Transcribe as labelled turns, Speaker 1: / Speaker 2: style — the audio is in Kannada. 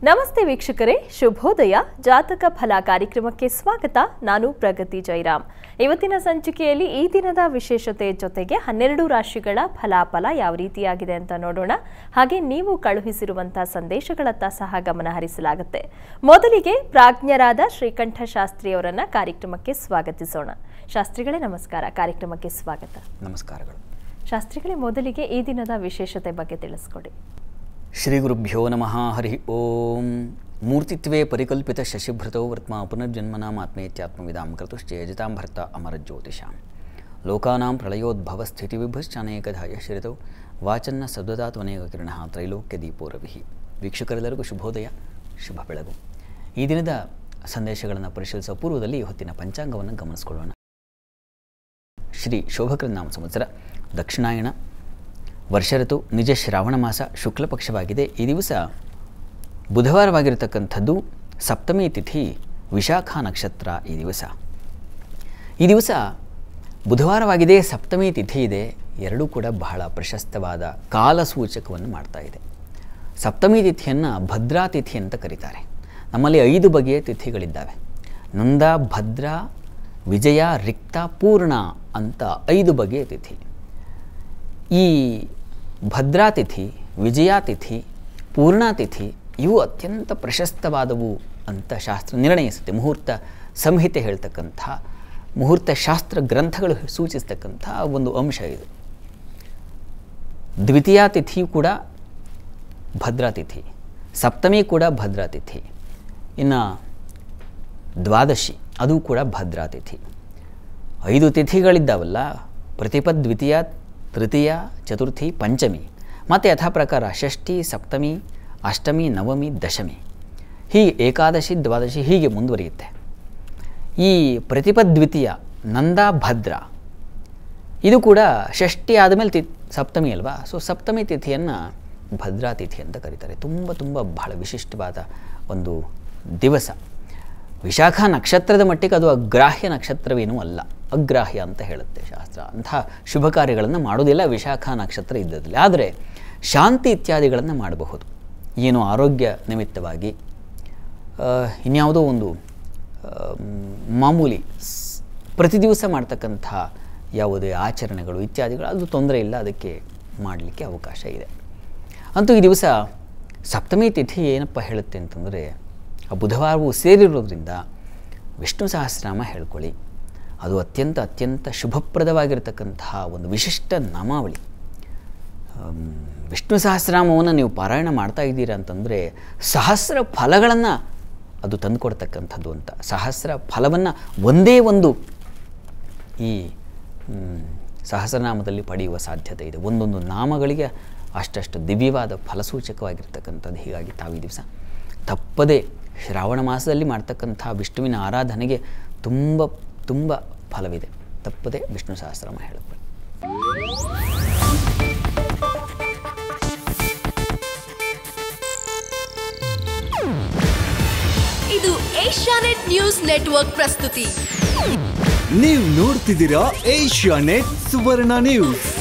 Speaker 1: ನಮಸ್ತೆ ವೀಕ್ಷಕರೇ ಶುಭೋದಯ ಜಾತಕ ಫಲ ಕಾರ್ಯಕ್ರಮಕ್ಕೆ ಸ್ವಾಗತ ನಾನು ಪ್ರಗತಿ ಜೈರಾಮ್ ಇವತ್ತಿನ ಸಂಚಿಕೆಯಲ್ಲಿ ಈ ದಿನದ ವಿಶೇಷತೆ ಜೊತೆಗೆ ಹನ್ನೆರಡು ರಾಶಿಗಳ ಫಲಾಫಲ ಯಾವ ರೀತಿಯಾಗಿದೆ ಅಂತ ನೋಡೋಣ ಹಾಗೆ ನೀವು ಕಳುಹಿಸಿರುವಂತಹ ಸಂದೇಶಗಳತ್ತ ಸಹ ಗಮನ ಹರಿಸಲಾಗುತ್ತೆ ಮೊದಲಿಗೆ ಪ್ರಾಜ್ಞರಾದ ಶ್ರೀಕಂಠ ಶಾಸ್ತ್ರಿಯವರನ್ನ ಕಾರ್ಯಕ್ರಮಕ್ಕೆ ಸ್ವಾಗತಿಸೋಣ ಶಾಸ್ತ್ರಿಗಳೇ ನಮಸ್ಕಾರ ಕಾರ್ಯಕ್ರಮಕ್ಕೆ ಸ್ವಾಗತ
Speaker 2: ನಮಸ್ಕಾರಗಳು
Speaker 1: ಶಾಸ್ತ್ರಿಗಳೇ ಮೊದಲಿಗೆ ಈ ದಿನದ ವಿಶೇಷತೆ ಬಗ್ಗೆ ತಿಳಿಸ್ಕೊಡಿ
Speaker 2: ಶ್ರೀ ಗುರುಭ್ಯೋ ನಮಃ ಹರಿ ಓಂ ಮೂರ್ತಿತ್ವೇ ಪರಿಕಲ್ಪಿತ ಶಶಿಭೃತೋ ವರ್ತ್ಮ ಪುನರ್ಜನ್ಮನಾಮಾತ್ಮೇತ್ಯಾತ್ಮವಿದಾಂ ಕರ್ತುಶ್ಚೇಜಿತಾಂ ಭರ್ತ ಅಮರ ಜ್ಯೋತಿಷಾಂ ಲೋಕಾನಾಂ ಪ್ರಳಯೋದ್ಭವ ಸ್ಥಿತಿವಿಭಶ್ಚಾನೇಕಧ ಯಶ್ರಿತೌ ವಾಚನ್ನ ಸದ್ವದಾತ್ವನೇಕ ಕಿರಣ ತ್ರೈಲೋಕ್ಯ ದೀಪೋ ರವಿಃ ವೀಕ್ಷಕರೆಲ್ಲರಿಗೂ ಶುಭೋದಯ ಶುಭ ಬೆಳಗು ಈ ದಿನದ ಸಂದೇಶಗಳನ್ನು ಪರಿಶೀಲಿಸುವ ಪೂರ್ವದಲ್ಲಿ ಹೊತ್ತಿನ ಪಂಚಾಂಗವನ್ನು ಗಮನಿಸಿಕೊಳ್ಳೋಣ ಶ್ರೀ ಶೋಭಕೃ ನಾಮ ಸಂವತ್ಸರ ದಕ್ಷಿಣಾಯಣ ವರ್ಷ ಋತು ನಿಜ ಶ್ರಾವಣ ಮಾಸ ಶುಕ್ಲ ಪಕ್ಷವಾಗಿದೆ ಈ ದಿವಸ ಬುಧವಾರವಾಗಿರತಕ್ಕಂಥದ್ದು ಸಪ್ತಮಿ ತಿಥಿ ವಿಶಾಖ ನಕ್ಷತ್ರ ಈ ದಿವಸ ಈ ದಿವಸ ಬುಧವಾರವಾಗಿದೆ ಸಪ್ತಮಿ ತಿಥಿ ಇದೆ ಎರಡೂ ಕೂಡ ಬಹಳ ಪ್ರಶಸ್ತವಾದ ಕಾಲಸೂಚಕವನ್ನು ಮಾಡ್ತಾ ಇದೆ ಸಪ್ತಮಿ ತಿಥಿಯನ್ನು ಭದ್ರಾ ತಿಥಿ ಅಂತ ಕರೀತಾರೆ ನಮ್ಮಲ್ಲಿ ಐದು ಬಗೆಯ ತಿಥಿಗಳಿದ್ದಾವೆ ನಂದ ಭದ್ರ ವಿಜಯ ರಿಕ್ತ ಪೂರ್ಣ ಅಂತ ಐದು ಬಗೆಯ ತಿಥಿ ಈ ಭದ್ರಾತಿಥಿ ವಿಜಯಾತಿಥಿ ಪೂರ್ಣಾತಿಥಿ ಇವು ಅತ್ಯಂತ ಪ್ರಶಸ್ತವಾದವು ಅಂತ ಶಾಸ್ತ್ರ ನಿರ್ಣಯಿಸುತ್ತೆ ಮುಹೂರ್ತ ಸಂಹಿತೆ ಹೇಳ್ತಕ್ಕಂಥ ಮುಹೂರ್ತ ಶಾಸ್ತ್ರ ಗ್ರಂಥಗಳು ಸೂಚಿಸ್ತಕ್ಕಂಥ ಒಂದು ಅಂಶ ಇದು ದ್ವಿತೀಯ ತಿಥಿಯು ಕೂಡ ಭದ್ರಾತಿಥಿ ಸಪ್ತಮಿ ಕೂಡ ಭದ್ರಾತಿಥಿ ಇನ್ನು ದ್ವಾದಶಿ ಅದು ಕೂಡ ಭದ್ರಾತಿಥಿ ಐದು ತಿಥಿಗಳಿದ್ದಾವಲ್ಲ ಪ್ರತಿಪದ್ ದ್ವಿತೀಯ ತೃತೀಯ ಚತುರ್ಥಿ ಪಂಚಮಿ ಮತ್ತು ಯಥಾ ಪ್ರಕಾರ ಷಷ್ಠಿ ಸಪ್ತಮಿ ಅಷ್ಟಮಿ ನವಮಿ ದಶಮಿ ಹೀಗೆ ಏಕಾದಶಿ ದ್ವಾದಶಿ ಹೀಗೆ ಮುಂದುವರಿಯುತ್ತೆ ಈ ಪ್ರತಿಪದ್ ದ್ವಿತೀಯ ನಂದ ಭದ್ರ ಇದು ಕೂಡ ಷಷ್ಠಿ ಆದಮೇಲೆ ತಿ ಸಪ್ತಮಿ ಅಲ್ವಾ ಸೊ ಸಪ್ತಮಿ ತಿಥಿಯನ್ನು ಭದ್ರಾ ತಿಥಿ ಅಂತ ಕರೀತಾರೆ ತುಂಬ ತುಂಬ ಬಹಳ ವಿಶಿಷ್ಟವಾದ ಒಂದು ದಿವಸ ವಿಶಾಖ ನಕ್ಷತ್ರದ ಮಟ್ಟಿಗೆ ಅದು ಅಗ್ರಾಹ್ಯ ನಕ್ಷತ್ರವೇನೂ ಅಲ್ಲ ಅಗ್ರಾಹ್ಯ ಅಂತ ಹೇಳುತ್ತೆ ಶಾಸ್ತ್ರ ಅಂತಹ ಶುಭ ಕಾರ್ಯಗಳನ್ನು ಮಾಡೋದಿಲ್ಲ ವಿಶಾಖ ನಕ್ಷತ್ರ ಇದ್ದದಲ್ಲಿ ಆದರೆ ಶಾಂತಿ ಇತ್ಯಾದಿಗಳನ್ನು ಮಾಡಬಹುದು ಏನು ಆರೋಗ್ಯ ನಿಮಿತ್ತವಾಗಿ ಆ, ಇನ್ಯಾವುದೋ ಒಂದು ಆ, ಮಾಮೂಲಿ ಸ್- ಪ್ರತಿ ದಿವಸ ಮಾಡ್ತಕ್ಕಂಥ ಯಾವುದೇ ಆಚರಣೆಗಳು ಇತ್ಯಾದಿಗಳು ಅದು ತೊಂದರೆ ಇಲ್ಲ ಅದಕ್ಕೆ ಮಾಡಲಿಕ್ಕೆ ಅವಕಾಶ ಇದೆ ಅಂತೂ ಈ ದಿವಸ ಸಪ್ತಮಿ ತಿಥಿ ಏನಪ್ಪ ಹೇಳುತ್ತೆ ಅಂತಂದರೆ ಆ ಬುಧವಾರವೂ ಸೇರಿರೋದ್ರಿಂದ ವಿಷ್ಣು ಸಹಸ್ರನಾಮ ಹೇಳ್ಕೊಳ್ಳಿ ಅದು ಅತ್ಯಂತ ಅತ್ಯಂತ ಶುಭಪ್ರದವಾಗಿರ್ತಕ್ಕಂತಹ ಒಂದು ವಿಶಿಷ್ಟ ನಾಮಾವಳಿ ಆಮ್, ವಿಷ್ಣು ಸಹಸ್ರನಾಮವನ್ನು ನೀವು ಪಾರಾಯಣ ಮಾಡ್ತಾ ಇದ್ದೀರಾ ಅಂತಂದರೆ ಸಹಸ್ರ ಫಲಗಳನ್ನು ಅದು ತಂದುಕೊಡ್ತಕ್ಕಂಥದ್ದು ಅಂತ ಸಹಸ್ರ ಫಲವನ್ನು ಒಂದೇ ಒಂದು ಈ ಮ್, ಸಹಸ್ರನಾಮದಲ್ಲಿ ಪಡೆಯುವ ಸಾಧ್ಯತೆ ಇದೆ ಒಂದೊಂದು ನಾಮಗಳಿಗೆ ಅಷ್ಟಷ್ಟು ದಿವ್ಯವಾದ ಫಲಸೂಚಕವಾಗಿರ್ತಕ್ಕಂಥದ್ದು ಹೀಗಾಗಿ ತಾವು ಈ ದಿವಸ ತಪ್ಪದೇ ಶ್ರಾವಣ ಮಾಸದಲ್ಲಿ ಮಾಡ್ತಕ್ಕಂಥ ವಿಷ್ಣುವಿನ ಆರಾಧನೆಗೆ ತುಂಬ ತುಂಬ ಫಲವಿದೆ ತಪ್ಪದೇ ವಿಷ್ಣು ಸಹಸ್ರನಾಮ ಹೇಳಬೇಕು
Speaker 3: ಇದು ಏಷ್ಯಾನೆಟ್ ನ್ಯೂಸ್ ನೆಟ್ವರ್ಕ್ ಪ್ರಸ್ತುತಿ
Speaker 4: ನೀವು ನೋಡ್ತಿದ್ದೀರಾ ಏಷ್ಯಾ ನೆಟ್ ಸುವರ್ಣ ನ್ಯೂಸ್